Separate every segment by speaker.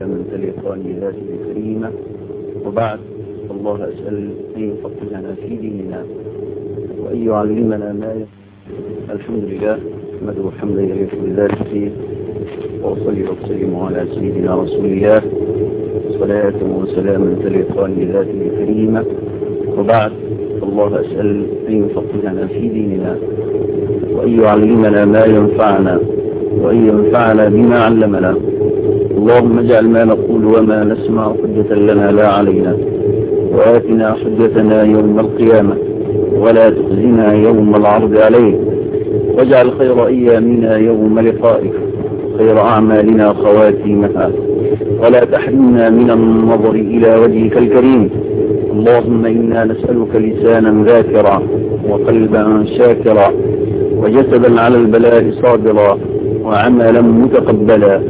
Speaker 1: من تلقاني ذاته الكريمة وبعد الله أسأل أن يفقهنا في ديننا وأن يعلمنا ما الحمد لله نحمده حمدا يليق بذاته وأصلي وأسلم على سيدنا رسول الله صلاة وسلاما تلقان ذاته الكريمة وبعد الله أسأل أن يفقهنا في ديننا وأن يعلمنا ما ينفعنا وأن ينفعنا بما علمنا اللهم اجعل ما نقول وما نسمع حجة لنا لا علينا وآتنا حجتنا يوم القيامة ولا تخزنا يوم العرض عليك واجعل خير أيامنا يوم لقائك خير أعمالنا خواتيمها ولا تحرمنا من النظر إلى وجهك الكريم اللهم إنا نسألك لسانا ذاكرا وقلبا شاكرا وجسدا على البلاء صابرا وعملا متقبلا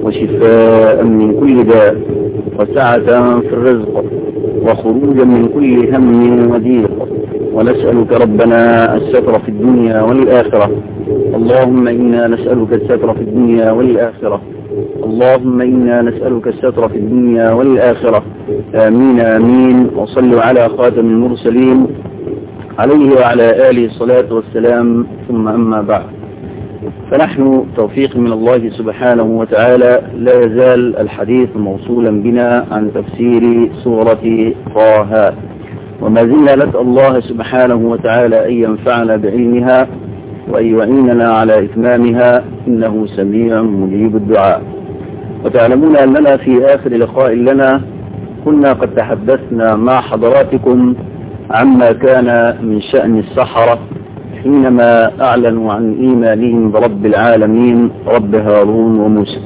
Speaker 1: وشفاء من كل داء وسعة في الرزق وخروجا من كل هم وضيق ونسألك ربنا الستر في الدنيا والآخرة اللهم إنا نسألك الستر في الدنيا والآخرة اللهم إنا نسألك الستر في الدنيا والآخرة آمين آمين وصلوا على خاتم المرسلين عليه وعلى آله الصلاة والسلام ثم أما بعد فنحن توفيق من الله سبحانه وتعالى لا يزال الحديث موصولا بنا عن تفسير سورة طه وما زلنا نسأل الله سبحانه وتعالى أن ينفعنا بعلمها وأن يعيننا على إتمامها إنه سميع مجيب الدعاء وتعلمون أننا في آخر لقاء لنا كنا قد تحدثنا مع حضراتكم عما كان من شأن السحرة حينما أعلنوا عن إيمانهم برب العالمين رب هارون وموسى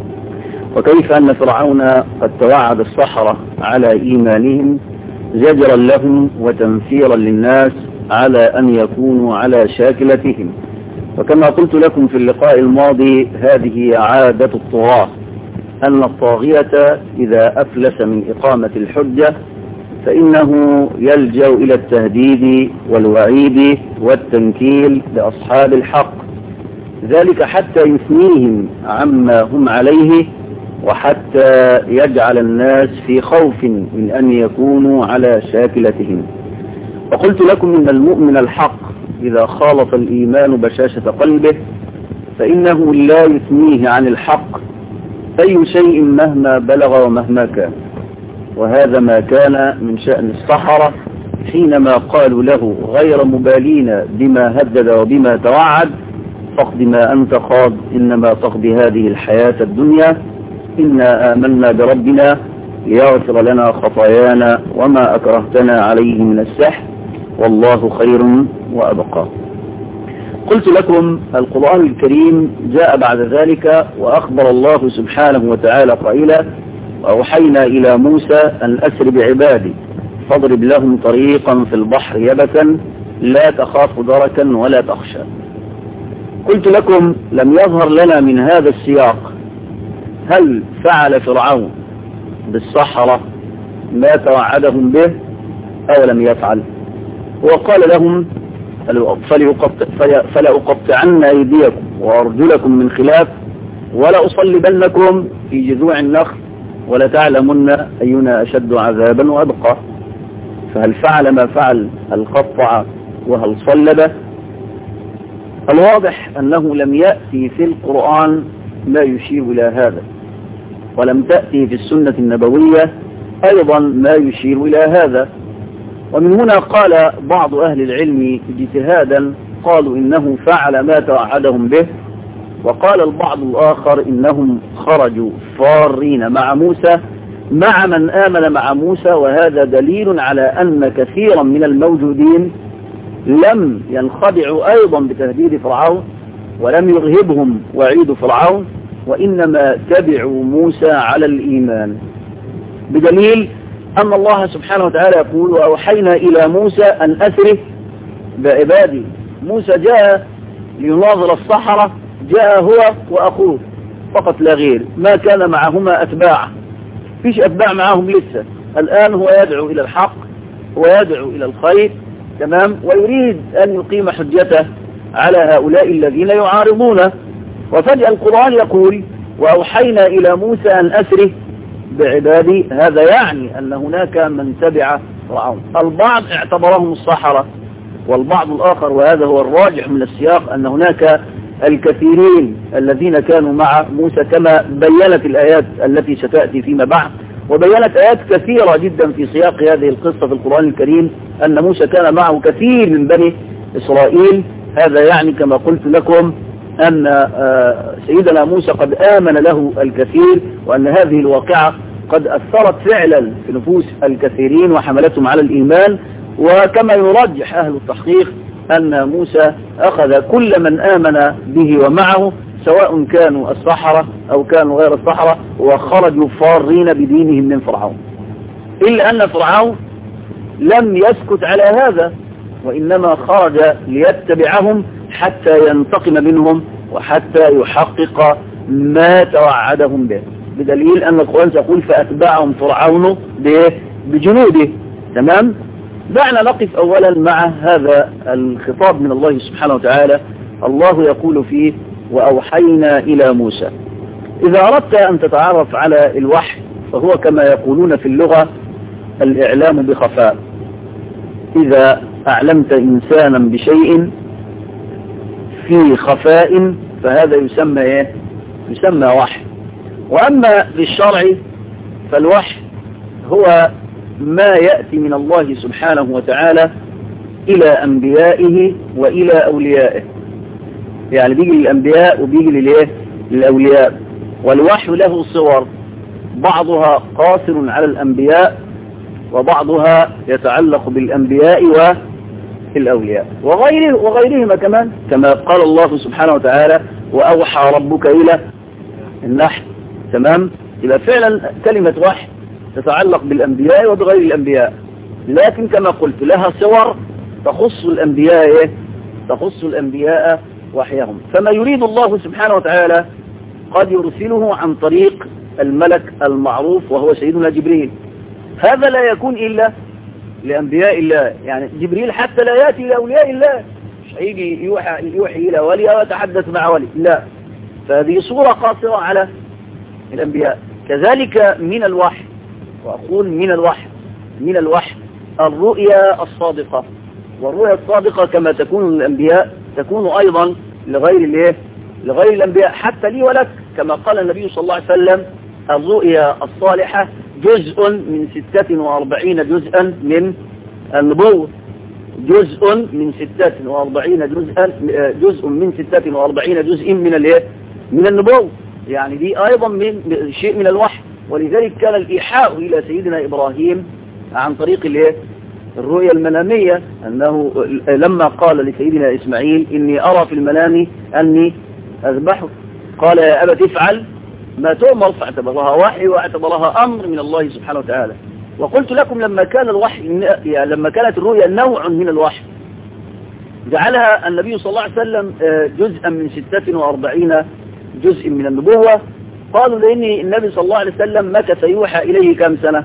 Speaker 1: وكيف أن فرعون قد توعد السحرة على إيمانهم زجرا لهم وتنفيرا للناس على أن يكونوا على شاكلتهم وكما قلت لكم في اللقاء الماضي هذه عادة الطغاة أن الطاغية إذا أفلس من إقامة الحجة فإنه يلجأ إلى التهديد والوعيد والتنكيل لأصحاب الحق ذلك حتى يثنيهم عما هم عليه وحتى يجعل الناس في خوف من أن يكونوا على شاكلتهم وقلت لكم إن المؤمن الحق إذا خالط الإيمان بشاشة قلبه فإنه لا يثنيه عن الحق أي شيء مهما بلغ ومهما كان وهذا ما كان من شأن السحرة حينما قالوا له غير مبالين بما هدد وبما توعد فاقض ما أنت قاض إنما تقضي هذه الحياة الدنيا إنا آمنا بربنا ليغفر لنا خطايانا وما أكرهتنا عليه من السحر والله خير وأبقى قلت لكم القرآن الكريم جاء بعد ذلك وأخبر الله سبحانه وتعالى قائلا وأوحينا إلى موسى أن أسر بعبادي فاضرب لهم طريقا في البحر يبسا لا تخاف دركا ولا تخشى قلت لكم لم يظهر لنا من هذا السياق هل فعل فرعون بالصحراء ما توعدهم به أو لم يفعل وقال لهم فلأقطعن أيديكم وأرجلكم من خلاف ولأصلبنكم في جذوع النخل ولتعلمن أينا أشد عذابا وأبقى فهل فعل ما فعل هل قطع وهل صلب الواضح أنه لم يأتي في القرآن ما يشير إلى هذا ولم تأتي في السنة النبوية أيضا ما يشير إلى هذا ومن هنا قال بعض أهل العلم اجتهادا قالوا إنه فعل ما توعدهم به وقال البعض الآخر إنهم خرجوا فارين مع موسى مع من آمن مع موسى وهذا دليل على أن كثيرا من الموجودين لم ينخدعوا أيضا بتهديد فرعون ولم يرهبهم وعيد فرعون وإنما تبعوا موسى على الإيمان بدليل أن الله سبحانه وتعالى يقول وأوحينا إلى موسى أن أسره بعبادي موسى جاء ليناظر الصحراء جاء هو وأخوه فقط لا غير ما كان معهما أتباع فيش أتباع معهم لسه الآن هو يدعو إلى الحق ويدعو إلى الخير تمام ويريد أن يقيم حجته على هؤلاء الذين يعارضونه وفجأة القرآن يقول وأوحينا إلى موسى أن أسره بعبادي هذا يعني أن هناك من تبع فرعون البعض اعتبرهم الصحراء والبعض الآخر وهذا هو الراجح من السياق أن هناك الكثيرين الذين كانوا مع موسى كما بينت الآيات التي ستأتي فيما بعد وبينت آيات كثيرة جدا في سياق هذه القصة في القرآن الكريم أن موسى كان معه كثير من بني إسرائيل هذا يعني كما قلت لكم أن سيدنا موسى قد آمن له الكثير وأن هذه الواقعة قد أثرت فعلا في نفوس الكثيرين وحملتهم على الإيمان وكما يرجح أهل التحقيق أن موسى أخذ كل من آمن به ومعه سواء كانوا الصحراء أو كانوا غير الصحراء وخرجوا فارين بدينهم من فرعون إلا أن فرعون لم يسكت على هذا وإنما خرج ليتبعهم حتى ينتقم منهم وحتى يحقق ما توعدهم به بدليل أن القرآن يقول فأتبعهم فرعون بجنوده تمام دعنا نقف أولا مع هذا الخطاب من الله سبحانه وتعالى الله يقول فيه وأوحينا إلى موسى إذا أردت أن تتعرف على الوحي فهو كما يقولون في اللغة الإعلام بخفاء إذا أعلمت إنسانا بشيء في خفاء فهذا يسمى إيه؟ يسمى وحي وأما في الشرع فالوحي هو ما يأتي من الله سبحانه وتعالى إلى أنبيائه وإلى أوليائه يعني بيجي للأنبياء وبيجي للإيه؟ للأولياء والوحي له صور بعضها قاصر على الأنبياء وبعضها يتعلق بالأنبياء والأولياء وغيره وغيرهما كمان كما قال الله سبحانه وتعالى وأوحى ربك إلى النحل تمام يبقى فعلا كلمة وحي تتعلق بالأنبياء وبغير الأنبياء لكن كما قلت لها صور تخص الأنبياء تخص الأنبياء وحيهم فما يريد الله سبحانه وتعالى قد يرسله عن طريق الملك المعروف وهو سيدنا جبريل هذا لا يكون إلا لأنبياء الله يعني جبريل حتى لا يأتي لأولياء الله مش هيجي يوحي, يوحي إلى ولي أو يتحدث مع ولي لا فهذه صورة قاصرة على الأنبياء كذلك من الوحي وأقول من الوحي من الوحي الرؤيا الصادقة والرؤيا الصادقة كما تكون للأنبياء تكون أيضا لغير الايه لغير الأنبياء حتى لي ولك كما قال النبي صلى الله عليه وسلم الرؤيا الصالحة جزء من ستة وأربعين جزءا من النبوة جزء من ستة وأربعين جزءا جزء من ستة وأربعين جزء من الايه من النبوة يعني دي أيضا من شيء من الوحي ولذلك كان الإيحاء إلى سيدنا إبراهيم عن طريق الايه الرؤيا المنامية أنه لما قال لسيدنا إسماعيل إني أرى في المنام أني أذبحه قال يا أبا تفعل ما تؤمر فاعتبرها وحي واعتبرها أمر من الله سبحانه وتعالى وقلت لكم لما كان الوحي يعني لما كانت الرؤيا نوع من الوحي جعلها النبي صلى الله عليه وسلم جزءا من 46 جزء من النبوة قالوا لأن النبي صلى الله عليه وسلم مكث يوحى إليه كم سنة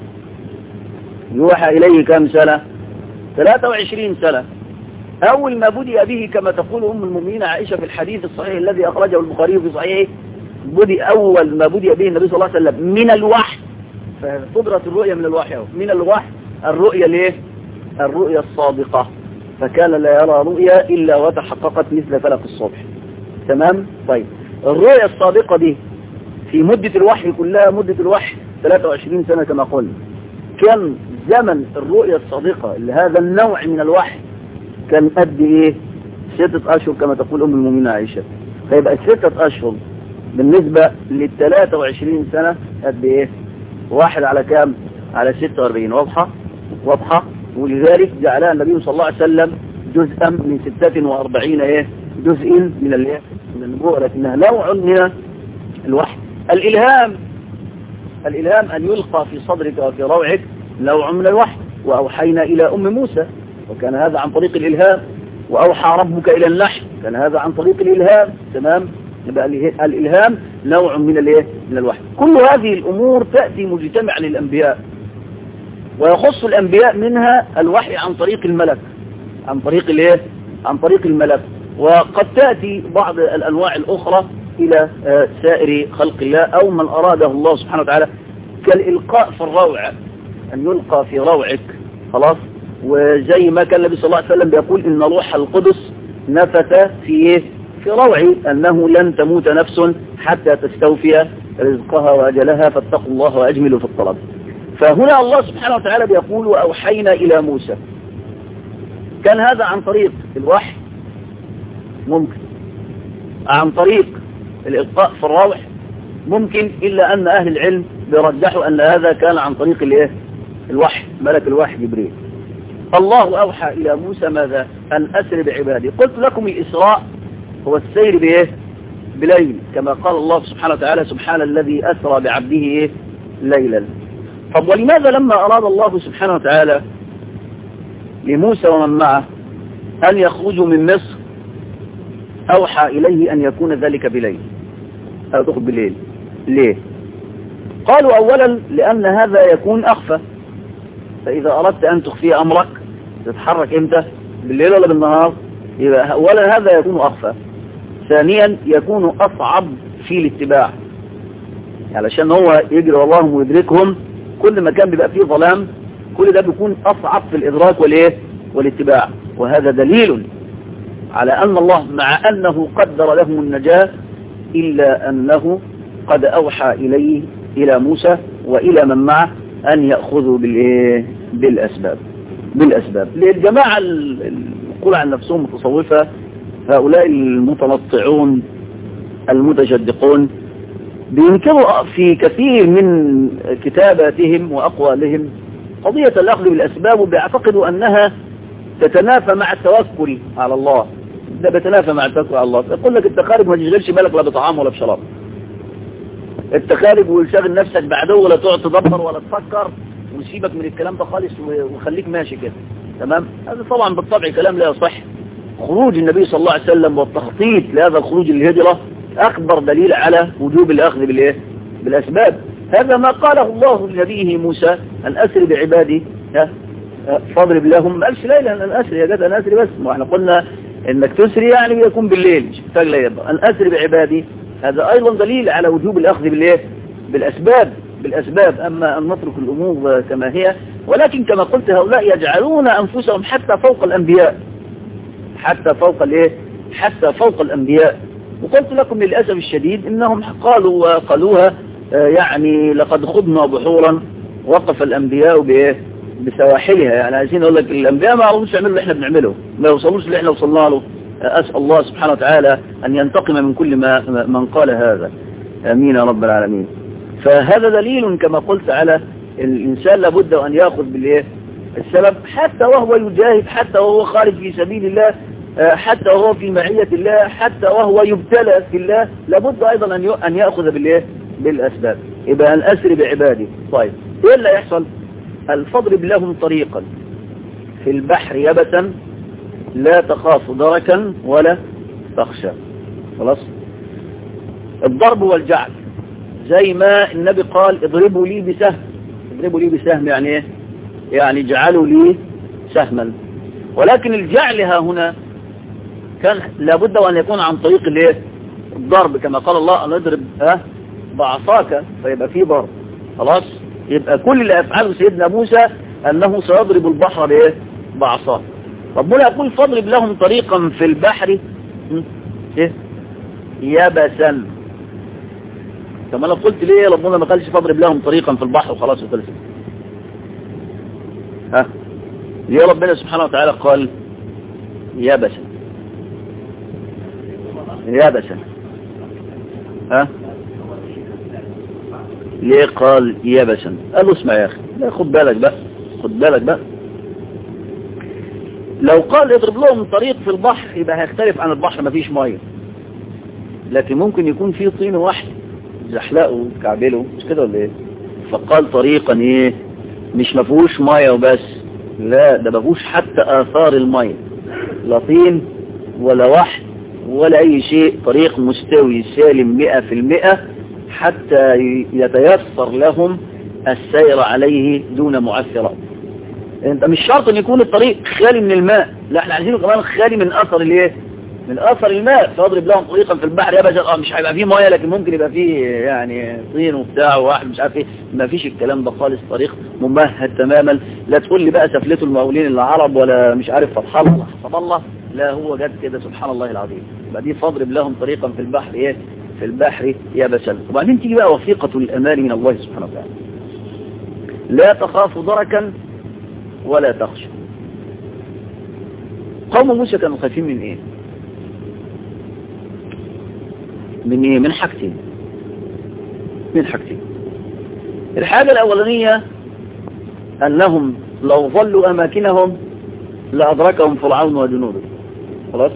Speaker 1: يوحى إليه كم سنة 23 سنة أول ما بدأ به كما تقول أم المؤمنين عائشة في الحديث الصحيح الذي أخرجه البخاري في صحيحه بدأ أول ما بدأ به النبي صلى الله عليه وسلم من الوحي فقدرة الرؤية من الوحي من الوحي الرؤية ليه الرؤية الصادقة فكان لا يرى رؤيا إلا وتحققت مثل فلق الصبح تمام طيب الرؤية الصادقة دي في مدة الوحي كلها مدة الوحي 23 سنة كما قلنا كان زمن الرؤية الصادقة لهذا النوع من الوحي كان قد ايه ستة اشهر كما تقول ام المؤمنين عائشة فيبقى ستة اشهر بالنسبة لل 23 سنة قد ايه واحد على كام على 46 واضحة واضحة ولذلك جعلها النبي صلى الله عليه وسلم جزءا من 46 ايه جزء من الايه من النبوة لكنها نوع من الوحي الالهام الالهام ان يلقى في صدرك وفي روعك نوع من الوحي واوحينا الى ام موسى وكان هذا عن طريق الالهام واوحى ربك الى النحل كان هذا عن طريق الالهام تمام يبقى الالهام نوع من الايه من الوحي كل هذه الامور تاتي مجتمع للانبياء ويخص الانبياء منها الوحي عن طريق الملك عن طريق الايه عن طريق الملك وقد تاتي بعض الانواع الاخرى الى سائر خلق الله او من اراده الله سبحانه وتعالى كالإلقاء في الروع أن يلقى في روعك خلاص وزي ما كان النبي صلى الله عليه وسلم بيقول إن روح القدس نفث في إيه؟ في روعي أنه لن تموت نفس حتى تستوفي رزقها وأجلها فاتقوا الله وأجملوا في الطلب فهنا الله سبحانه وتعالى بيقول وأوحينا إلى موسى كان هذا عن طريق الوحي ممكن عن طريق الإلقاء في الروح ممكن إلا أن أهل العلم بيرجحوا أن هذا كان عن طريق الايه الوحي ملك الوحي جبريل الله أوحى إلى موسى ماذا أن أسر بعبادي قلت لكم الإسراء هو السير بإيه بليل كما قال الله سبحانه وتعالى سبحان الذي أسرى بعبده إيه ليلا طب ولماذا لما أراد الله سبحانه وتعالى لموسى ومن معه أن يخرجوا من مصر أوحى إليه أن يكون ذلك بليل أو تخرج بالليل ليه قالوا أولا لأن هذا يكون أخفى فإذا أردت أن تخفي أمرك تتحرك إمتى بالليل ولا بالنهار يبقى أولا هذا يكون أخفى ثانيا يكون أصعب في الاتباع علشان هو يجري والله ويدركهم كل ما كان بيبقى فيه ظلام كل ده بيكون أصعب في الإدراك والإيه والاتباع وهذا دليل على أن الله مع أنه قدر لهم النجاة إلا أنه قد أوحى إليه إلى موسى وإلى من معه أن يأخذوا بالإيه بالأسباب بالأسباب للجماعة القول عن نفسهم متصوفة هؤلاء المتنطعون المتشدقون بينكروا في كثير من كتاباتهم وأقوالهم قضية الأخذ بالأسباب وبيعتقدوا أنها تتنافى مع التوكل على الله ده بيتنافى مع التوكل على الله يقول لك انت خارج ما تشغلش بالك لا بطعام ولا بشراب انت خارج وشاغل نفسك بعدو ولا تقعد تدبر ولا تفكر وسيبك من الكلام ده خالص وخليك ماشي كده تمام هذا طبعا بالطبع كلام لا يصح خروج النبي صلى الله عليه وسلم والتخطيط لهذا الخروج للهجرة أكبر دليل على وجوب الأخذ بالإيه؟ بالأسباب هذا ما قاله الله لنبيه موسى أن أسر بعبادي فاضرب لهم ما قالش ليلة أن أسري يا جد أن أسري بس ما احنا قلنا إنك تسري يعني يكون بالليل مش محتاج ليلة أن أسري بعبادي هذا أيضا دليل على وجوب الأخذ بالإيه؟ بالأسباب بالأسباب أما أن نترك الأمور كما هي ولكن كما قلت هؤلاء يجعلون أنفسهم حتى فوق الأنبياء حتى فوق الايه حتى فوق الانبياء وقلت لكم للاسف الشديد انهم قالوا وقالوها يعني لقد خضنا بحورا وقف الانبياء بايه بسواحلها يعني عايزين اقول لك الانبياء ما عرفوش يعملوا اللي احنا بنعمله ما يوصلوش اللي احنا وصلنا له اسال الله سبحانه وتعالى ان ينتقم من كل ما من قال هذا امين يا رب العالمين فهذا دليل كما قلت على الانسان لابد ان ياخذ بالايه السبب حتى وهو يجاهد حتى وهو خارج في سبيل الله حتى وهو في معية الله حتى وهو يبتلى في الله لابد أيضا أن يأخذ بالإيه بالأسباب يبقى أن أسر بعبادي طيب إيه اللي يحصل الفضرب لهم طريقا في البحر يبسا لا تخاف دركا ولا تخشى خلاص الضرب والجعل زي ما النبي قال اضربوا لي بسهم اضربوا لي بسهم يعني ايه يعني جعلوا لي سهما ولكن الجعل ها هنا كان لابد وأن يكون عن طريق الايه الضرب كما قال الله أن اضرب ها بعصاك فيبقى فيه ضرب خلاص يبقى كل اللي أفعله سيدنا موسى أنه سيضرب البحر بايه بعصاه ربنا يقول فاضرب لهم طريقا في البحر ايه يبسا طب انا قلت ليه ربنا ما قالش فاضرب لهم طريقا في البحر وخلاص وخلصت ها ليه ربنا سبحانه وتعالى قال يبسا يبسا ها ليه قال يبسا قال له اسمع يا اخي لا خد بالك بقى خد بالك بقى لو قال اضرب لهم طريق في البحر يبقى هيختلف عن البحر مفيش ميه لكن ممكن يكون فيه طين واحد زحلقه كعبله مش كده ولا ايه فقال طريقا ايه مش مفهوش ميه وبس لا ده مفهوش حتى اثار الميه لا طين ولا وحد ولا اي شيء طريق مستوي سالم مئة في المئة حتى يتيسر لهم السير عليه دون معثرات انت مش شرط ان يكون الطريق خالي من الماء لا احنا عايزينه كمان خالي من اثر الايه من اثر الماء فاضرب لهم طريقا في البحر يبسا اه مش هيبقى فيه ميه لكن ممكن يبقى فيه يعني طين وبتاع وواحد مش عارف ايه ما فيش الكلام ده خالص طريق ممهد تماما لا تقول لي بقى سفلته المقاولين العرب ولا مش عارف فتح الله حسب الله لا هو جد كده سبحان الله العظيم يبقى دي فاضرب لهم طريقا في البحر ايه في البحر يبسا وبعدين تيجي بقى وثيقة الأمان من الله سبحانه وتعالى لا تخاف دركا ولا تخشى قوم موسى كانوا خايفين من ايه من ايه من حاجتين من حاجتين الحاجة الأولانية أنهم لو ظلوا أماكنهم لأدركهم فرعون وجنوده خلاص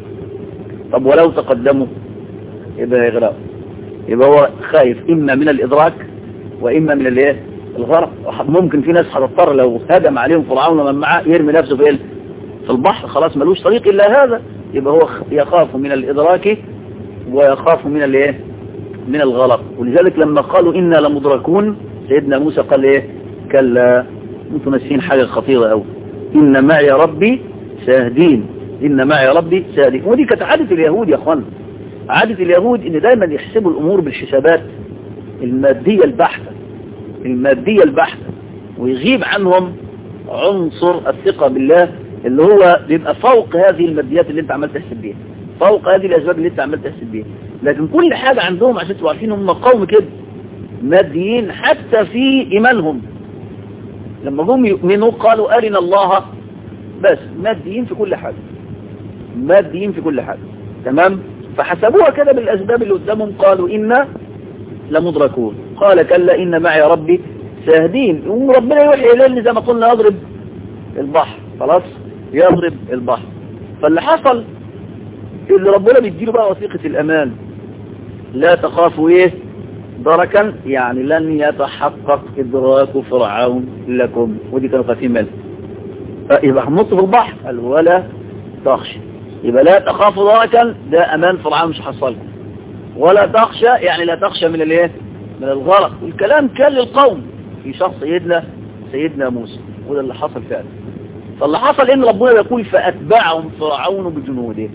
Speaker 1: طب ولو تقدموا يبقى يغرقوا يبقى هو خايف إما من الإدراك وإما من الايه الغرق ممكن في ناس هتضطر لو هجم عليهم فرعون ومن معاه يرمي نفسه في في البحر خلاص ملوش طريق إلا هذا يبقى هو يخاف من الإدراك ويخاف من الايه من الغلط ولذلك لما قالوا إنا لمدركون سيدنا موسى قال ايه كلا انتم ناسين حاجة خطيرة قوي إن معي ربي ساهدين إن معي ربي ساهدين ودي كانت عادة اليهود يا اخوان عادة اليهود إن دايما يحسبوا الأمور بالحسابات المادية البحتة المادية البحتة ويغيب عنهم عنصر الثقة بالله اللي هو بيبقى فوق هذه الماديات اللي انت عمال تحسب بيها فوق هذه الأسباب اللي انت عمال تحسب بيها لكن كل حاجة عندهم عشان تبقوا عارفين هم قوم كده ماديين حتى في إيمانهم لما هم يؤمنوا قالوا أرنا الله بس ماديين في كل حاجة ماديين في كل حاجة تمام فحسبوها كده بالأسباب اللي قدامهم قالوا إنا لمدركون قال كلا إن معي ربي ساهدين وربنا يوحي إليه زي ما قلنا يضرب البحر خلاص يضرب البحر فاللي حصل اللي ربنا بيديله بقى وثيقة الأمان لا تخافوا إيه دركا يعني لن يتحقق إدراك فرعون لكم ودي كانوا خافين منه يبقى هنط في البحر قال ولا تخشى يبقى لا تخافوا دركا ده أمان فرعون مش حصلكم ولا تخشى يعني لا تخشى من الايه من الغرق والكلام كان للقوم في شخص سيدنا سيدنا موسى وده اللي حصل فعلا فاللي حصل ان ربنا يقول فأتبعهم فرعون بجنوده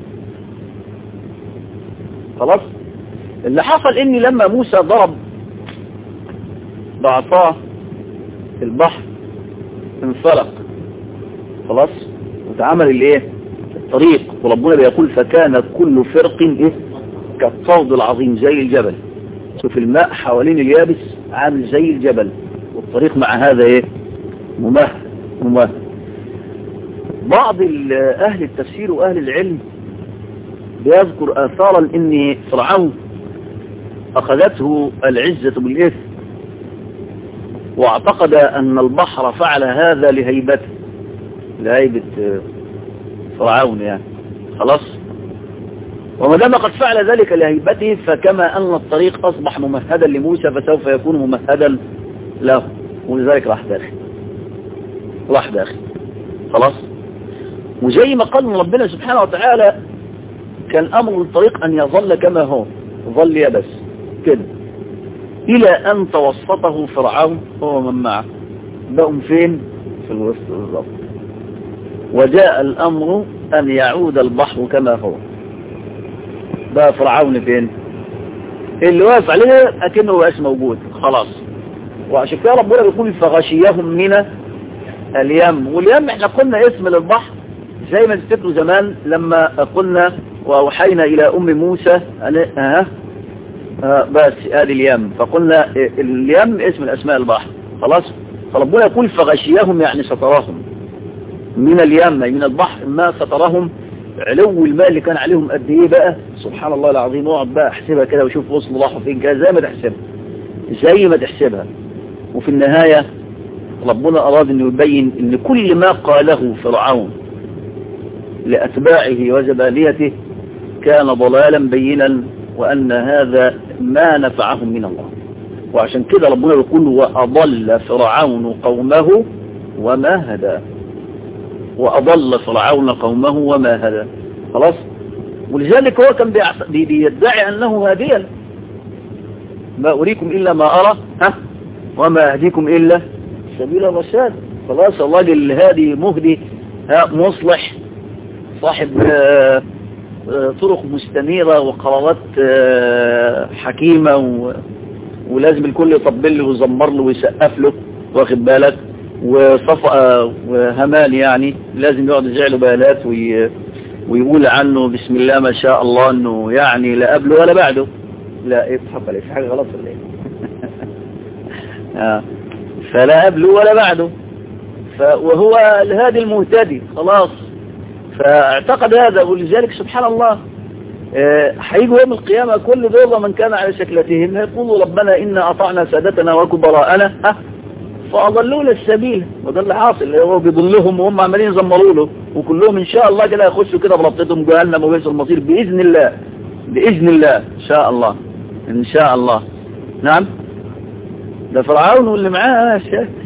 Speaker 1: خلاص اللي حصل ان لما موسى ضرب بعصاه البحر انفلق خلاص وتعمل الايه الطريق وربنا بيقول فكان كل فرق ايه كالصوت العظيم زي الجبل شوف الماء حوالين اليابس عامل زي الجبل والطريق مع هذا ايه ممهد ممهد بعض اهل التفسير واهل العلم بيذكر اثارا ان فرعون اخذته العزة بالاثم واعتقد ان البحر فعل هذا لهيبته لهيبة فرعون يعني خلاص وما دام قد فعل ذلك لهيبته فكما أن الطريق أصبح ممهدا لموسى فسوف يكون ممهدا له ولذلك راح داخل راح داخل خلاص وزي ما قال ربنا سبحانه وتعالى كان أمر الطريق أن يظل كما هو ظل يبس كده إلى أن توسطه فرعون هو من معه بقوا فين في الوسط بالضبط وجاء الأمر أن يعود البحر كما هو بقى فرعون فين اللي واقف عليه اكنه مبقاش موجود خلاص وعشان كده ربنا بيقول فغشيهم من اليم واليم احنا قلنا اسم للبحر زي ما تفتكروا زمان لما قلنا واوحينا الى ام موسى اه اه بس ادي اليم فقلنا اليم اسم الاسماء البحر خلاص فربنا يقول فغشيهم يعني سترهم من اليم من البحر ما سترهم علو الماء اللي كان عليهم قد ايه بقى سبحان الله العظيم اقعد بقى احسبها كده وشوف وصلوا راحوا فين كده زي ما تحسبها زي ما تحسبها وفي النهاية ربنا اراد انه يبين ان كل ما قاله فرعون لاتباعه وزبانيته كان ضلالا بينا وان هذا ما نفعهم من الله وعشان كده ربنا يقول واضل فرعون قومه وما هدى وأضل فرعون قومه وما هدى خلاص ولذلك هو كان بيدعي أنه هاديا ما أريكم إلا ما أرى ها وما أهديكم إلا سبيل الرشاد خلاص الراجل الهادي مهدي ها مصلح صاحب طرق مستنيرة وقرارات حكيمة و... ولازم الكل يطبل له ويزمر له ويسقف له واخد بالك وصفقة وهمال يعني لازم يقعد يزعله بيانات وي... ويقول عنه بسم الله ما شاء الله انه يعني لا قبله ولا بعده لا ايه تحب عليه في حاجة غلط ولا ايه آه. فلا قبله ولا بعده ف... وهو الهادي المهتدي خلاص فاعتقد هذا ولذلك سبحان الله هيجوا يوم القيامة كل دول من كان على شكلتهم هيقولوا ربنا إنا أطعنا سادتنا وكبراءنا ها فأضلونا السبيل وده اللي حاصل هو بيضلهم وهم عمالين يزمروا له وكلهم إن شاء الله كده يخشوا كده بربطتهم جهنم وبئس المصير بإذن الله بإذن الله إن شاء الله إن شاء الله نعم ده فرعون واللي معاه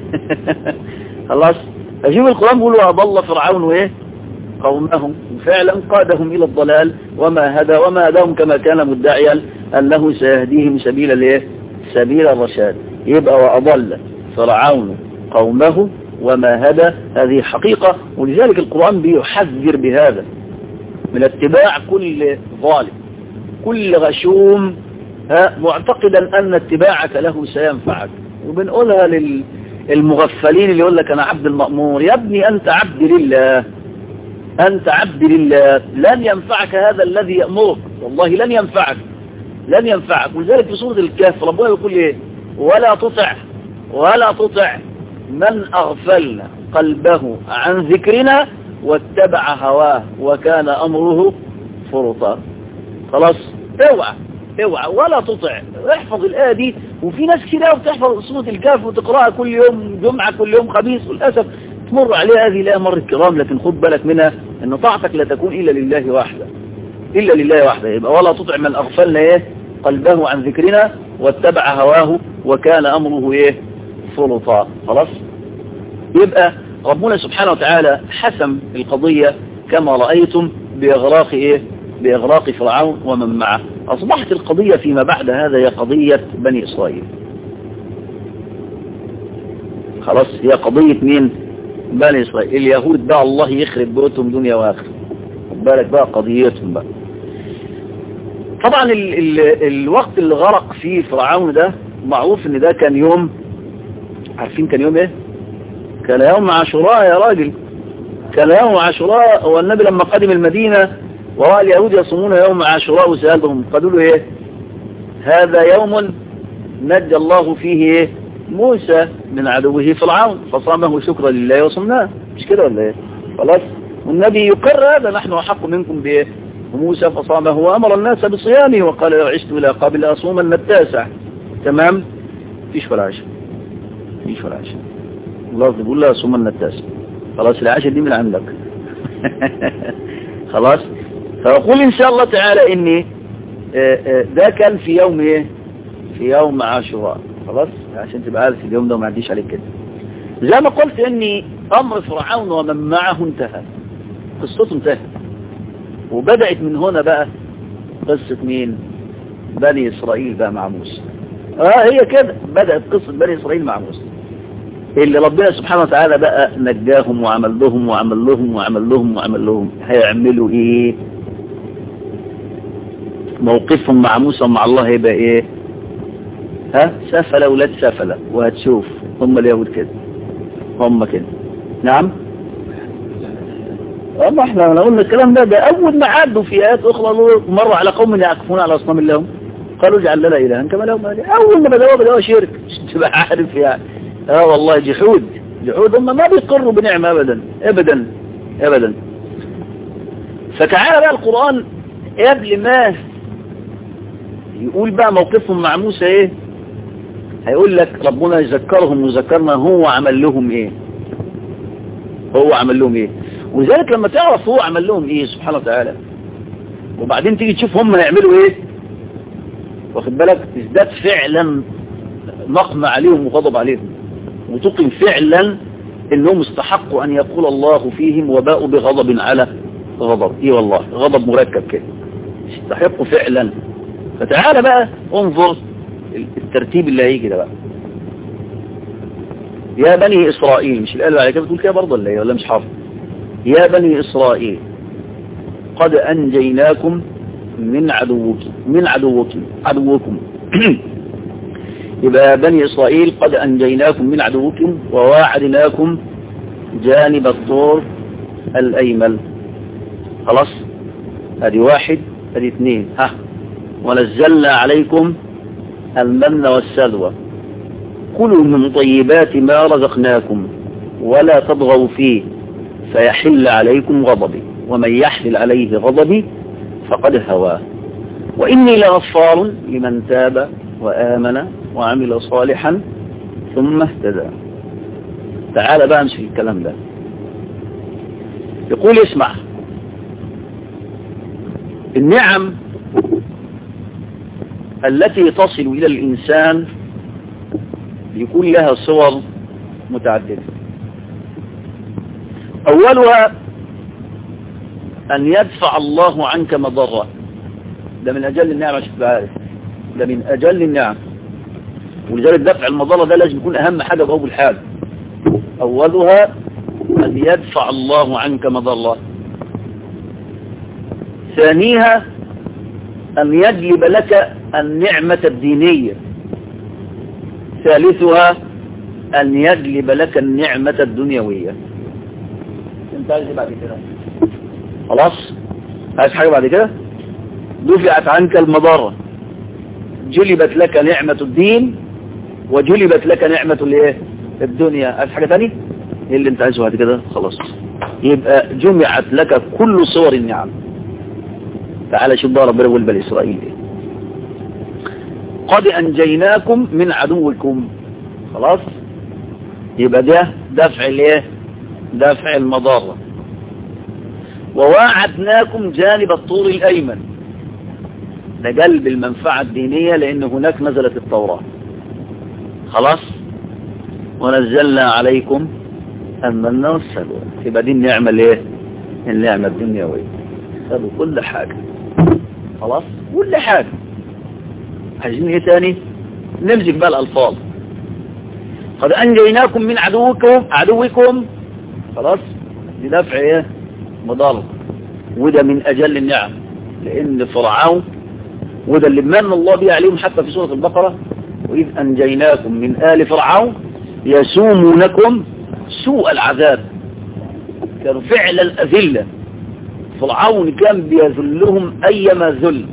Speaker 1: خلاص أجيب القرآن بيقول وأضل فرعون وإيه قومهم فعلا قادهم إلى الضلال وما هدى وما هداهم كما كان مدعيا أنه سيهديهم سبيل الايه سبيل الرشاد يبقى وأضل فرعون قومه وما هدى هذه حقيقة ولذلك القرآن بيحذر بهذا من اتباع كل ظالم كل غشوم معتقدا أن اتباعك له سينفعك وبنقولها للمغفلين اللي يقول لك أنا عبد المأمور يا ابني أنت عبد لله أنت عبد لله لن ينفعك هذا الذي يأمرك والله لن ينفعك لن ينفعك ولذلك في سورة الكهف ربنا يقول ايه ولا تطع ولا تطع من أغفلنا قلبه عن ذكرنا واتبع هواه وكان أمره فرطا خلاص اوعى اوعى ولا تطع احفظ الآية دي وفي ناس كده بتحفظ سورة الكهف وتقرأها كل يوم جمعة كل يوم خميس وللأسف تمر عليها هذه لا مر الكرام لكن خد بالك منها ان طاعتك لا تكون إلا لله وحده إلا لله وحده يبقى ولا تطع من أغفلنا إيه قلبه عن ذكرنا واتبع هواه وكان أمره إيه فرطا خلاص يبقى ربنا سبحانه وتعالى حسم القضية كما رأيتم بإغراق إيه بإغراق فرعون ومن معه أصبحت القضية فيما بعد هذا هي قضية بني إسرائيل خلاص هي قضية مين بني إسرائيل اليهود بقى الله يخرب بيوتهم دنيا وآخر بالك بقى قضيتهم بقى طبعا ال ال الوقت اللي غرق فيه فرعون ده معروف ان ده كان يوم عارفين كان يوم ايه كان يوم عاشوراء يا راجل كان يوم عاشوراء والنبي لما قدم المدينة ورأى اليهود يصومون يوم عاشوراء وسألهم قالوا له ايه هذا يوم نجى الله فيه ايه موسى من عدوه فرعون فصامه شكرا لله وصمناه مش كده ولا ايه خلاص والنبي يقر هذا نحن أحق منكم بايه وموسى فصامه وأمر الناس بصيامه وقال لو عشت إلى قبل أصومن التاسع تمام فيش ولا عشاء فيش ولا عشاء الله بيقول لها أصومن التاسع خلاص العشاء دي من عندك خلاص فأقول إن شاء الله تعالى إني ده كان في يوم إيه في يوم عاشوراء خلاص عشان تبقى عارف اليوم ده وما عديش عليك كده زي ما قلت إني أمر فرعون ومن معه انتهى قصته انتهت وبدأت من هنا بقى قصة مين بني إسرائيل بقى مع موسى اه هي كده بدأت قصة بني إسرائيل مع موسى اللي ربنا سبحانه وتعالى بقى نجاهم وعمل لهم وعمل لهم وعمل لهم وعمل لهم هيعملوا ايه موقفهم مع موسى ومع الله هيبقى ايه ها سفلة ولاد سفلة وهتشوف هم اليهود كده هم كده نعم اما احنا قلنا الكلام ده ده اول ما عدوا في ايات اخرى مروا على قوم يعكفون على اصنام لهم قالوا اجعل لنا الها كما لهم اول ما بدأوا بدأوا شرك تبقى عارف يعني اه والله جحود جحود هم ما بيقروا بنعمة ابدا ابدا ابدا فتعالى بقى القرآن قبل ما يقول بقى موقفهم مع موسى ايه هيقول لك ربنا يذكرهم وذكرنا هو عمل لهم ايه هو عمل لهم ايه ولذلك لما تعرف هو عمل لهم ايه سبحانه وتعالى وبعدين تيجي تشوف هم هيعملوا ايه واخد بالك تزداد فعلا نقمة عليهم وغضب عليهم وتقم فعلا انهم استحقوا ان يقول الله فيهم وباءوا بغضب على غضب ايه والله غضب مركب كده استحقوا فعلا فتعالى بقى انظر الترتيب اللي هيجي ده بقى يا بني اسرائيل مش الآية على كده بتقول كده برضه ولا ايه ولا مش حافظ يا بني إسرائيل قد أنجيناكم من عدوكم من عدوكم عدوكم يبقى بني إسرائيل قد أنجيناكم من عدوكم وواعدناكم جانب الطور الأيمن خلاص هذه واحد هذه اثنين ها ونزلنا عليكم المن والسلوى كلوا من طيبات ما رزقناكم ولا تضغوا فيه فيحل عليكم غضبي ومن يحلل عليه غضبي فقد هواه وإني لغفار لمن تاب وآمن وعمل صالحا ثم اهتدى تعال بقى امشي الكلام ده يقول اسمع النعم التي تصل إلى الإنسان يكون لها صور متعددة أولها أن يدفع الله عنك مضرة ده من أجل النعم عشان تبقى عارف ده من أجل النعم ولذلك دفع المضرة ده لازم يكون أهم حاجة بأول حاجة أولها أن يدفع الله عنك مضرة ثانيها أن يجلب لك النعمة الدينية ثالثها أن يجلب لك النعمة الدنيوية انت عايز بعد كده خلاص عايز حاجة بعد كده دفعت عنك المضرة جلبت لك نعمة الدين وجلبت لك نعمة الايه الدنيا عايز حاجة تاني ايه اللي انت عايزه بعد كده خلاص يبقى جمعت لك كل صور النعم تعالى شوف بقى ربنا يقول بني اسرائيل ايه قد انجيناكم من عدوكم خلاص يبقى ده دفع الايه دفع المضارة وواعدناكم جانب الطور الايمن ده قلب المنفعة الدينية لان هناك نزلت التوراة خلاص ونزلنا عليكم المن والسلوى يبقى دي النعمة الايه النعمة الدنيوية خدوا كل حاجة خلاص كل حاجة عايزين ايه تاني نمسك بقى الالفاظ قد انجيناكم من عدوكم عدوكم خلاص لدفع ايه مضار وده من اجل النعم لان فرعون وده اللي من الله به عليهم حتى في سورة البقرة وإذ أنجيناكم من آل فرعون يسومونكم سوء العذاب كانوا فعلا أذلة فرعون كان بيذلهم أيما ذل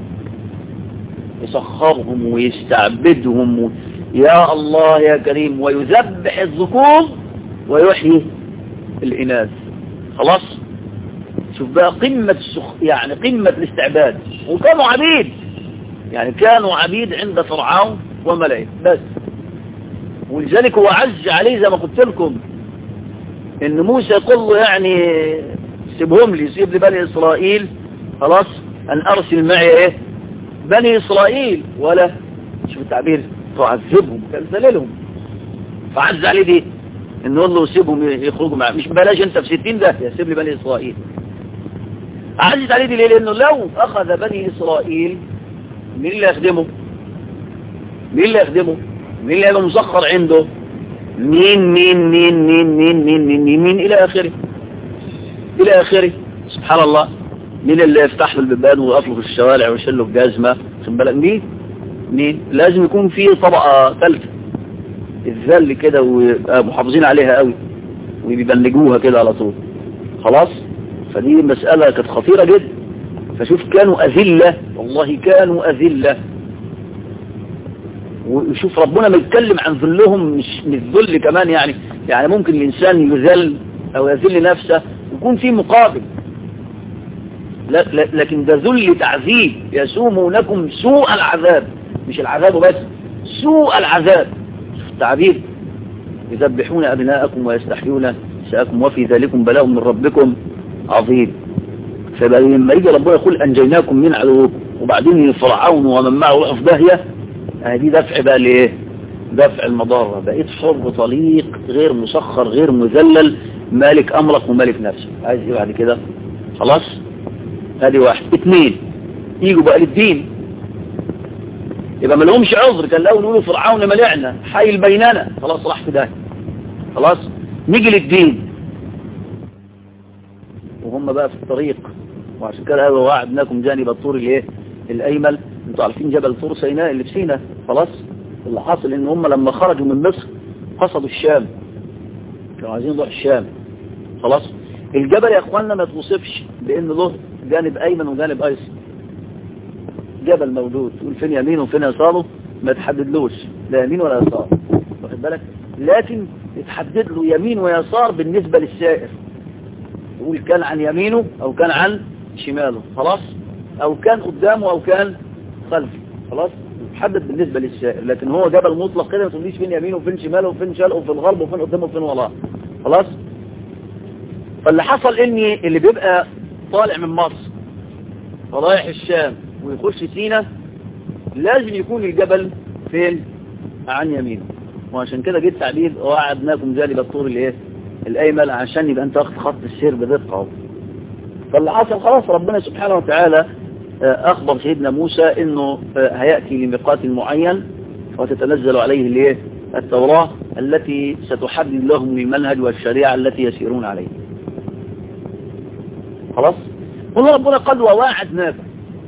Speaker 1: يسخرهم ويستعبدهم و... يا الله يا كريم ويذبح الذكور ويحيي الإناث خلاص شوف بقى قمة السخ... يعني قمة الاستعباد وكانوا عبيد يعني كانوا عبيد عند فرعون وملئه بس ولذلك هو عز عليه زي ما قلت لكم ان موسى يقول له يعني سيبهم لي سيب لي بني اسرائيل خلاص ان ارسل معي ايه بني اسرائيل ولا شوف التعبير تعذبهم كان ذللهم فعز عليه دي ان يقول له سيبهم يخرجوا معه مش بلاش انت في 60 ده يا سيب لي بني اسرائيل عزت عليه دي ليه لانه لو اخذ بني اسرائيل مين اللي يخدمه مين اللي يخدمه مين اللي هيبقى مسخر عنده مين مين مين مين مين مين مين مين, مين إلى آخره إلى آخره سبحان الله مين اللي يفتح له البيبان ويقف له في الشوارع ويشيل له الجزمة خد بالك مين مين لازم يكون في طبقة ثالثة الذل كده ويبقى محافظين عليها قوي وبيبلجوها كده على طول خلاص فدي مسألة كانت خطيرة جدا فشوف كانوا أذلة والله كانوا أذلة وشوف ربنا ما يتكلم عن ذلهم مش مش ذل كمان يعني يعني ممكن الإنسان يذل أو يذل نفسه يكون في مقابل لا لا لكن ده ذل تعذيب يسومونكم سوء العذاب مش العذاب بس سوء العذاب شوف التعبير يذبحون أبناءكم ويستحيون نساءكم وفي ذلكم بلاء من ربكم عظيم فبقى لما يجي ربنا يقول أنجيناكم من عدوكم وبعدين فرعون ومن معه وقف في داهية دي دفع بقى لإيه دفع المضارة بقيت حر طليق غير مسخر غير مذلل مالك أمرك ومالك نفسك عايز ايه بعد كده خلاص ادي واحد اثنين يجوا بقى للدين يبقى ما لهمش عذر كان الاول يقولوا فرعون ملعنا حايل بيننا خلاص راح في داهية خلاص نيجي للدين وهم بقى في الطريق وعشان كده قالوا وعدناكم جانب الطور الايه الايمن انتوا عارفين جبل طور سيناء اللي في سيناء خلاص اللي حاصل ان هم لما خرجوا من مصر قصدوا الشام كانوا عايزين يروحوا الشام خلاص الجبل يا اخواننا ما توصفش بان له جانب ايمن وجانب ايسر جبل موجود تقول فين يمين وفين يساره ما تحددلوش لا يمين ولا يسار واخد بالك لكن يتحدد له يمين ويسار بالنسبة للسائر تقول كان عن يمينه او كان عن شماله خلاص او كان قدامه او كان خلفه خلاص يتحدد بالنسبة للسائر لكن هو جبل مطلق كده ما تقوليش فين يمينه وفين شماله وفين شرقه وفين غربه وفين قدامه وفين وراه خلاص فاللي حصل اني اللي بيبقى طالع من مصر ورايح الشام ويخش سينا لازم يكون الجبل فين عن يمينه وعشان كده جيت تعبير وعدناكم جانب الطور الايه الايمن عشان يبقى انت واخد خط السير بدقه فاللي حصل خلاص ربنا سبحانه وتعالى اخبر سيدنا موسى انه هياتي لميقات معين وتتنزل عليه الايه التوراه التي ستحدد لهم المنهج والشريعه التي يسيرون عليه خلاص قلنا ربنا قال وواعدناكم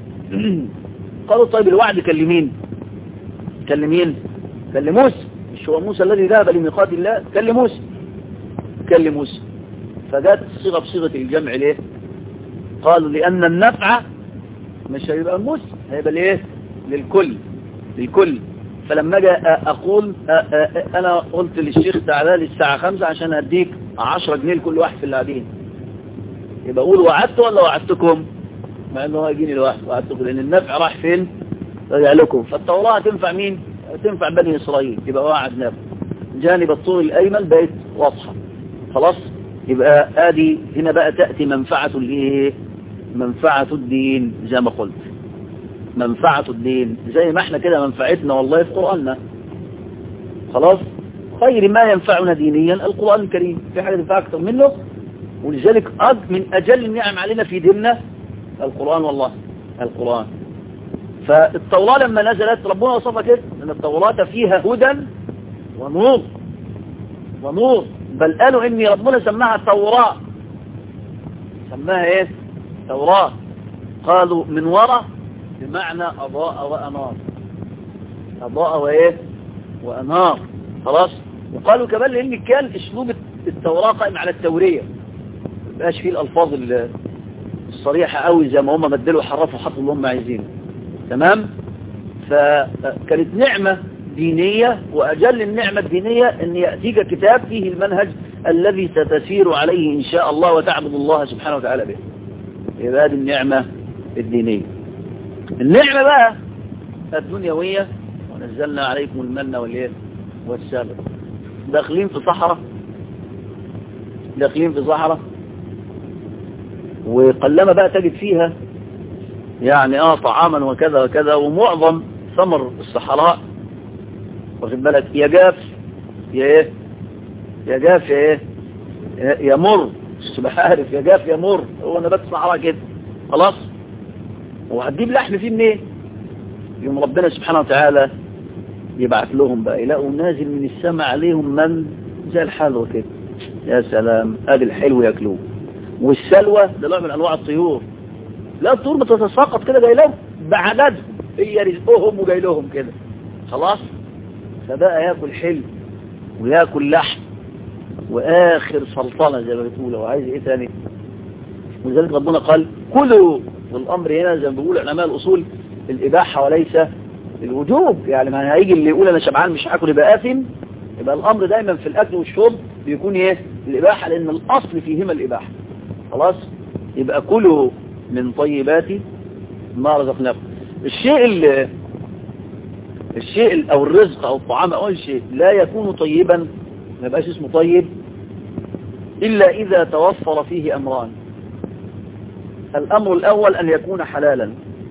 Speaker 1: قالوا طيب الوعد كلمين كلمين كلم موسى مش هو موسى الذي ذهب لميقات الله كلم موسى كلم موسى فجاءت الصيغه بصيغه الجمع ليه قالوا لان النفع مش هيبقى موسى هيبقى ليه للكل للكل فلما اجي اقول انا قلت للشيخ تعالى لي الساعه 5 عشان اديك 10 جنيه لكل واحد في اللاعبين يبقى اقول وعدت ولا وعدتكم مع انه هو يجيني لوحده وعدتكم لان النفع راح فين رجع لكم فالتوراة تنفع مين تنفع بني اسرائيل يبقى وعدناكم جانب الطول الايمن بقت واضحه خلاص يبقى ادي هنا بقى تاتي منفعه الايه منفعه الدين زي ما قلت منفعه الدين زي ما احنا كده منفعتنا والله في قراننا خلاص خير ما ينفعنا دينيا القران الكريم في حاجه تنفع اكتر منه ولذلك من أجل النعم علينا في ديننا القرآن والله القرآن فالتوراة لما نزلت ربنا وصفها كده أن التوراة فيها هدى ونور ونور بل قالوا إن ربنا سماها توراة سماها إيه توراة قالوا من وراء بمعنى أضاء وأنار أضاء وإيه وأنار خلاص وقالوا كمان لأن كان أسلوب التوراة قائم على التورية بقاش فيه الألفاظ الصريحة قوي زي ما هم مدلوا حرفوا حطوا اللي هم عايزينه تمام فكانت نعمة دينية وأجل النعمة الدينية أن يأتيك كتاب فيه المنهج الذي ستسير عليه إن شاء الله وتعبد الله سبحانه وتعالى به يبقى هذه النعمة الدينية النعمة بقى الدنيوية ونزلنا عليكم المن والإيه والسلام داخلين في صحراء داخلين في صحراء وقلما بقى تجد فيها يعني اه طعاما وكذا وكذا ومعظم ثمر الصحراء واخد بالك يا جاف يا ايه يا جاف يا ايه يا مر مش عارف يا جاف يا مر هو نبات الصحراء كده خلاص وهتجيب لحم فيه منين يوم ربنا سبحانه وتعالى يبعث لهم بقى يلاقوا نازل من السماء عليهم من زي الحلوى كده يا سلام ادي الحلو ياكلوه والسلوى ده نوع من انواع الطيور لا الطيور بتتساقط كده جاي لهم بعددهم هي رزقهم وجاي لهم كده خلاص فبقى ياكل حلو وياكل لحم واخر سلطنه زي ما بتقول هو عايز ايه تاني ولذلك ربنا قال كلوا والامر هنا زي ما بيقول علماء الاصول الاباحه وليس الوجوب يعني ما هيجي اللي يقول انا شبعان مش هاكل يبقى اثم يبقى الامر دايما في الاكل والشرب بيكون ايه الاباحه لان الاصل فيهما الاباحه خلاص يبقى كلوا من طيبات ما رزقناكم الشيء اللي الشيء او الرزق او الطعام او شيء لا يكون طيبا ما يبقاش اسمه طيب الا اذا توفر فيه امران الامر الاول ان يكون حلالا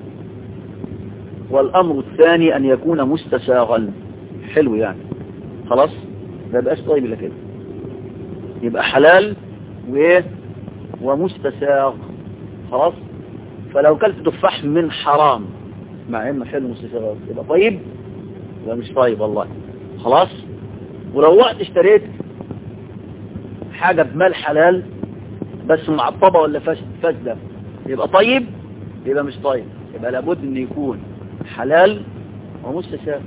Speaker 1: والامر الثاني ان يكون مستساغا حلو يعني خلاص ما يبقاش طيب الا كده يبقى حلال وايه ومستساغ خلاص فلو كلت تفاح من حرام مع انه حلو مستساغ يبقى طيب يبقى مش طيب والله خلاص ولو وقت اشتريت حاجة بمال حلال بس معطبة ولا فاسدة يبقى طيب يبقى مش طيب يبقى لابد ان يكون حلال ومستساغ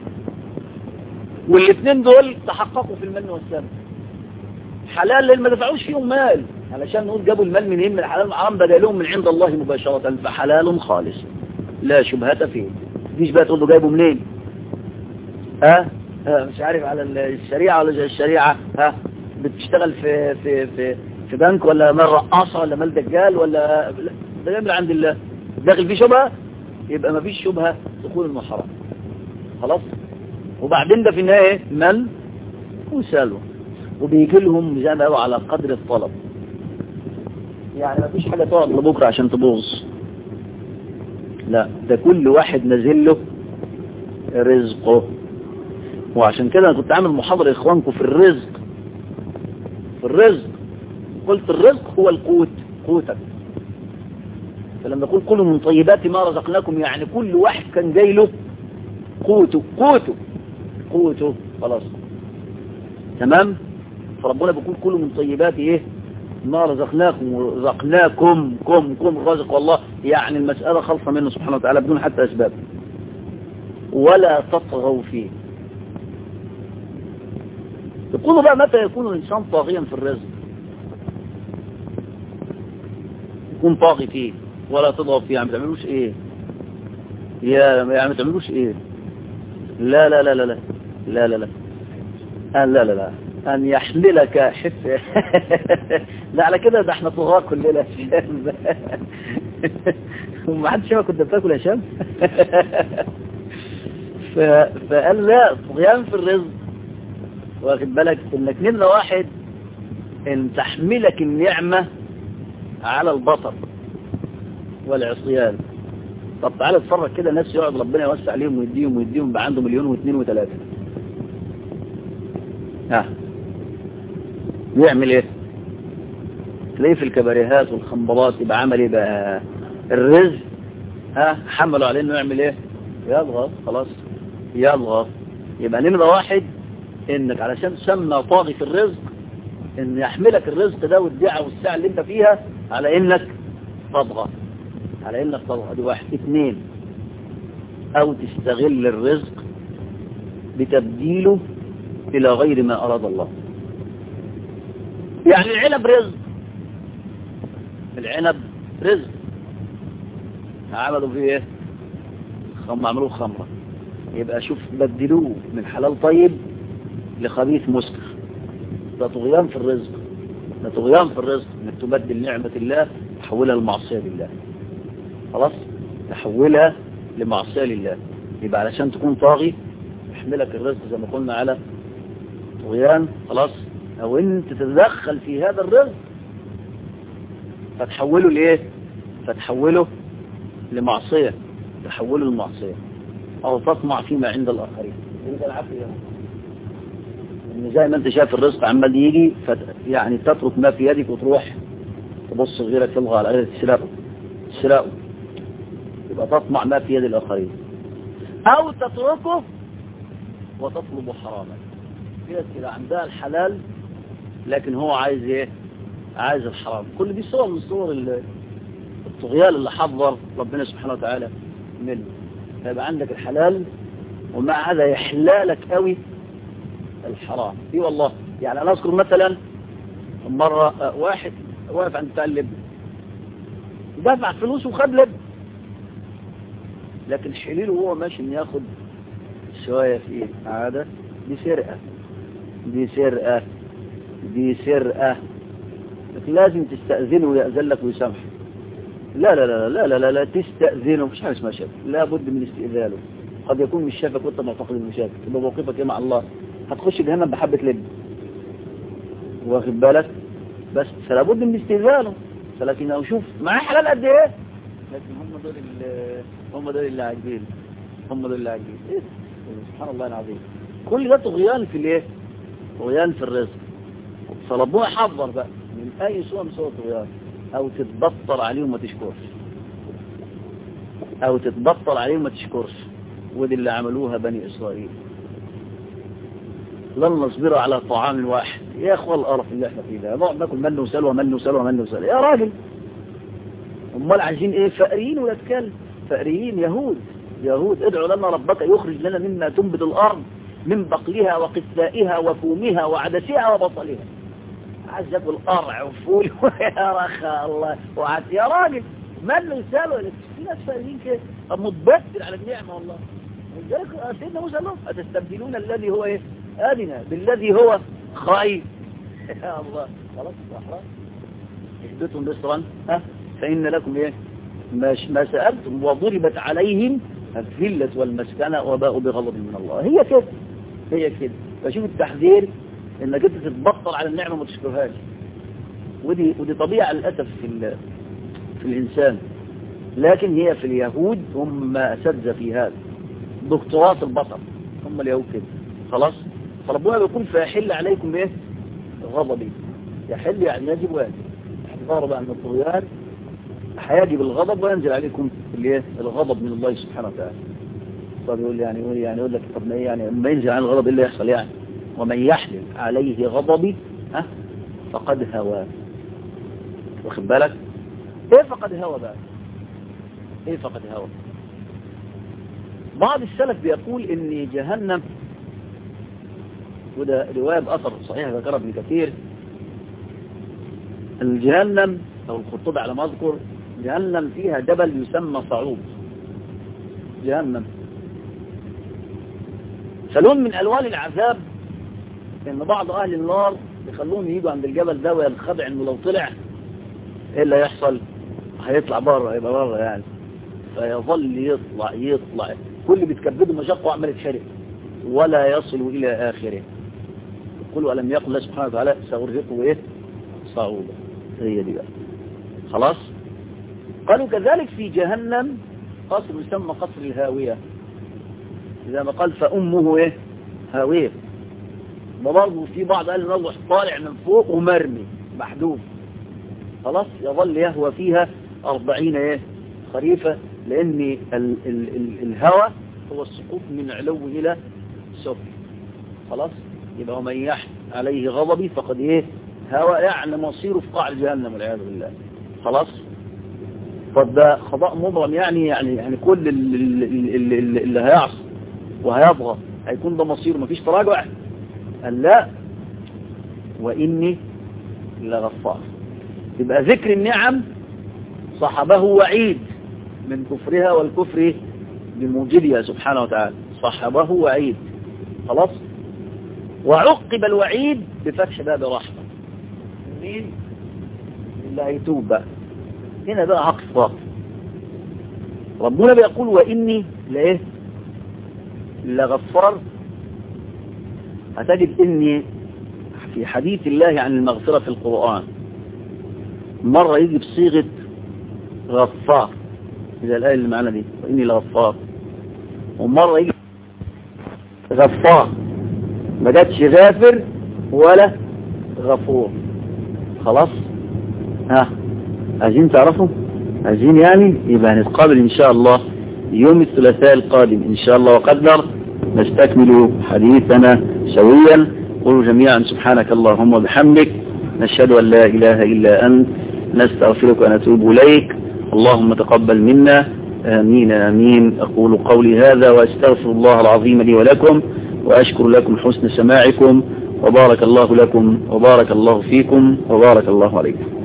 Speaker 1: والاثنين دول تحققوا في المن والسلم حلال لان ما دفعوش فيهم مال علشان نقول جابوا المال منين من الحلال والحرام بدا لهم من عند الله مباشرة فحلال خالص لا شبهة فيه مفيش بقى تقول له جايبه منين ها ها مش عارف على الشريعة ولا الشريعة ها بتشتغل في في في في بنك ولا مال رقاصة ولا مال دجال ولا ده جاي من عند الله داخل فيه شبهة يبقى مفيش شبهة دخول المحرم خلاص وبعدين ده في النهاية من وسالوا وبيجي لهم زي ما قالوا على قدر الطلب يعني مفيش حاجة تقعد لبكرة عشان تبوظ لا ده كل واحد نازل له رزقه وعشان كده انا كنت عامل محاضرة اخوانكم في الرزق في الرزق قلت الرزق هو القوت قوتك فلما نقول كل من طيبات ما رزقناكم يعني كل واحد كان جاي له قوته قوته قوته خلاص تمام فربنا بيقول كل من طيبات ايه ما رزقناكم ورزقناكم كم كم رزق والله يعني المسألة خلصة منه سبحانه وتعالى بدون حتى أسباب ولا تطغوا فيه يقولوا بقى متى يكون الإنسان طاغيا في الرزق يكون طاغي فيه ولا تضغوا فيه يعني ما تعملوش ايه يا يعني ما تعملوش ايه لا لا لا لا لا لا لا لا أن لا لا لا أن يحملك حف لا على كده ده احنا طغاة كلنا يا شام وما حدش شافك كنت بتاكل يا شام فقال لا طغيان في الرزق واخد بالك انك نمرة واحد ان تحملك النعمة على البطر والعصيان طب تعالى اتفرج كده ناس يقعد ربنا يوسع عليهم ويديهم ويديهم بقى عنده مليون واثنين وثلاثة ها يعمل ايه تلاقيه في الكباريهات والخنبلات يبقى عمل ايه بقى الرزق ها حملوا عليه انه يعمل ايه يضغط خلاص يضغط يبقى نمرة واحد انك علشان تسمى طاغي في الرزق ان يحملك الرزق ده والدعة والساعة اللي انت فيها على انك تضغط على انك تضغط دي واحد اثنين او تستغل الرزق بتبديله الى غير ما اراد الله يعني العنب رزق العنب رزق عملوا فيه ايه خم عملوه خمرة يبقى شوف بدلوه من حلال طيب لخبيث مسكر ده طغيان في الرزق ده طغيان في الرزق انك تبدل نعمة الله تحولها لمعصية لله خلاص تحولها لمعصية لله يبقى علشان تكون طاغي يحملك الرزق زي ما قلنا على طغيان خلاص او انت تتدخل في هذا الرزق فتحوله لايه فتحوله لمعصية تحوله لمعصية او تطمع فيما عند الاخرين انت العافية ان زي ما انت شايف الرزق عمال يجي فت... يعني تترك ما في يدك وتروح تبص غيرك تلغى على غيرك تسرقه تسرقه يبقى تطمع ما في يد الاخرين او تتركه وتطلب حراما في ناس كده عندها الحلال لكن هو عايز ايه عايز الحرام كل دي صور من صور الطغيان اللي حضر ربنا سبحانه وتعالى منه فيبقى عندك الحلال ومع هذا يحلالك قوي الحرام اي والله يعني انا اذكر مثلا مرة واحد واقف عند بتاع اللب دفع فلوس وخد لب لكن حليله وهو ماشي ان ياخد شوية في ايه عادة دي سرقة دي سرقة دي سرقة لكن لازم تستأذنه ويأذن لك ويسامحك لا لا لا لا لا لا, لا تستأذنه مش حاجة اسمها شافك لا بد من استئذانه قد يكون مش شافك وانت معتقد انه شافك يبقى موقفك ايه مع الله هتخش جهنم بحبة لب واخد بالك بس فلا بد من استئذانه لكن لو شوف معاه حلال قد ايه لكن هم دول هم دول اللي عاجبين هم دول اللي عاجبين إيه؟ سبحان الله العظيم كل ده طغيان في الايه طغيان في الرزق فربنا حذر بقى من اي صورة من صور الطغيان او تتبطل عليهم ما تشكرش او تتبطل عليهم ما تشكرش ودي اللي عملوها بني اسرائيل لن نصبر على طعام واحد يا اخوة القرف اللي احنا فيه ده نقعد ناكل من وسلوى من وسلوى من وسلوى يا راجل امال عايزين ايه فقريين ولا تكلم فقريين يهود يهود ادعوا لنا ربك يخرج لنا مما تنبت الارض من بقلها وقثائها وفومها وعدسها وبصلها عايز ياكل قرع وفول يا رخا الله وعد يا راجل ما اللي يساله في ناس فاهمين كده طب متبدل على النعمه والله ولذلك سيدنا موسى له أتستبدلون الذي هو ايه ادنى بالذي هو خير يا الله خلاص خلاص اثبتهم بصرا ها فإن لكم ايه ما ما سألتم وضربت عليهم الذلة والمسكنة وباءوا بغضب من الله هي كده هي كده فشوف التحذير انك انت تتبطل على النعمة ما تشكرهاش ودي ودي طبيعة للأسف في في الإنسان لكن هي في اليهود هم أساتذة في هذا دكتوراه البطل هم اليهود كده خلاص فربنا بيقول فيحل عليكم ايه غضبي يحل يعني يجب واجب احذروا بقى من الطغيان هيجب الغضب وينزل عليكم الايه الغضب من الله سبحانه وتعالى طب يقول يعني يقول يعني يقول لك طب ما ايه يعني ما ينزل عن الغضب ايه اللي يحصل يعني ومن يحلل عليه غضبي ها فقد هوى واخد بالك ايه فقد هوى بقى ايه فقد هوى بعض السلف بيقول ان جهنم وده رواية بأثر صحيح ذكرها ابن كثير الجهنم أو الخطوب على ما أذكر جهنم فيها جبل يسمى صعود جهنم فلون من ألوان العذاب إن بعض أهل النار يخلوهم يجوا عند الجبل ده وينخدع إنه لو طلع إيه اللي هيحصل هيطلع بره هيبقى بره يعني فيظل يطلع يطلع كل بتكبده مشقه وعمال يتحرق ولا يصل إلى آخره يقول ألم يقل الله سبحانه وتعالى سأرهقه إيه صعودا هي دي بقى خلاص قالوا كذلك في جهنم قصر يسمى قصر الهاوية إذا ما قال فأمه إيه هاوية برضه في بعض قال نروح طالع من فوق ومرمي محدود خلاص يظل يهوى فيها أربعين إيه خريفة لأن ال ال ال الهوى هو السقوط من علو إلى سفل خلاص يبقى ومن يحن عليه غضبي فقد ايه هوى يعني مصيره في قاع جهنم والعياذ بالله خلاص طب ده خضاء مبرم يعني يعني يعني كل اللي, اللي, اللي, اللي هيعصي وهيطغى هيكون ده مصيره مفيش تراجع قال لا واني لغفار يبقى ذكر النعم صحبه وعيد من كفرها والكفر بموجبها سبحانه وتعالى صحبه وعيد خلاص وعقب الوعيد بفتح باب رحمة مين اللي هيتوب بقى هنا بقى عقل باطل ربنا بيقول وإني لإيه لغفار هتجد إني في حديث الله عن المغفرة في القرآن مرة يجي بصيغة غفار إذا الآية اللي معنا دي وإني لغفار ومرة يجي غفار ما جاتش غافر ولا غفور خلاص ها عايزين تعرفوا عايزين يعني يبقى نتقابل ان شاء الله يوم الثلاثاء القادم ان شاء الله وقدر نستكمل حديثنا سويا قولوا جميعا سبحانك اللهم وبحمدك نشهد ان لا اله الا انت نستغفرك ونتوب اليك اللهم تقبل منا امين امين اقول قولي هذا واستغفر الله العظيم لي ولكم وأشكر لكم حسن سماعكم وبارك الله لكم وبارك الله فيكم وبارك الله عليكم